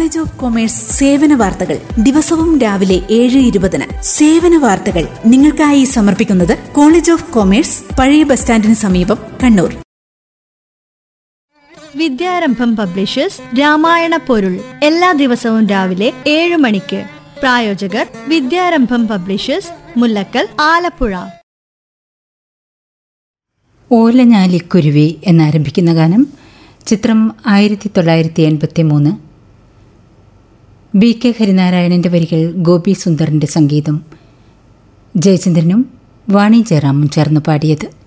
college of commerce സേവന വാർത്തകൾ ദിവസവും രാവിലെ ഏഴ് ഇരുപതിന് സേവന വാർത്തകൾ നിങ്ങൾക്കായി സമർപ്പിക്കുന്നത് കോളേജ് ഓഫ് കൊമേഴ്സ് പഴയ ബസ് സ്റ്റാൻഡിന് സമീപം കണ്ണൂർ വിദ്യാരംഭം പബ്ലിഷേഴ്സ് രാമായണ പൊരുൾ എല്ലാ ദിവസവും രാവിലെ ഏഴ് മണിക്ക് പ്രായോജകർ വിദ്യാരംഭം പബ്ലിഷേഴ്സ് മുല്ലക്കൽ ആലപ്പുഴ ഓലഞ്ഞാലിക്കുരുവി എന്നാരംഭിക്കുന്ന ഗാനം ചിത്രം ആയിരത്തി തൊള്ളായിരത്തി എൺപത്തി മൂന്ന് ബി കെ ഹരിനാരായണന്റെ വരികൾ ഗോപി സുന്ദറിന്റെ സംഗീതം ജയചന്ദ്രനും വാണി ജയറാമും ചേർന്ന് പാടിയത്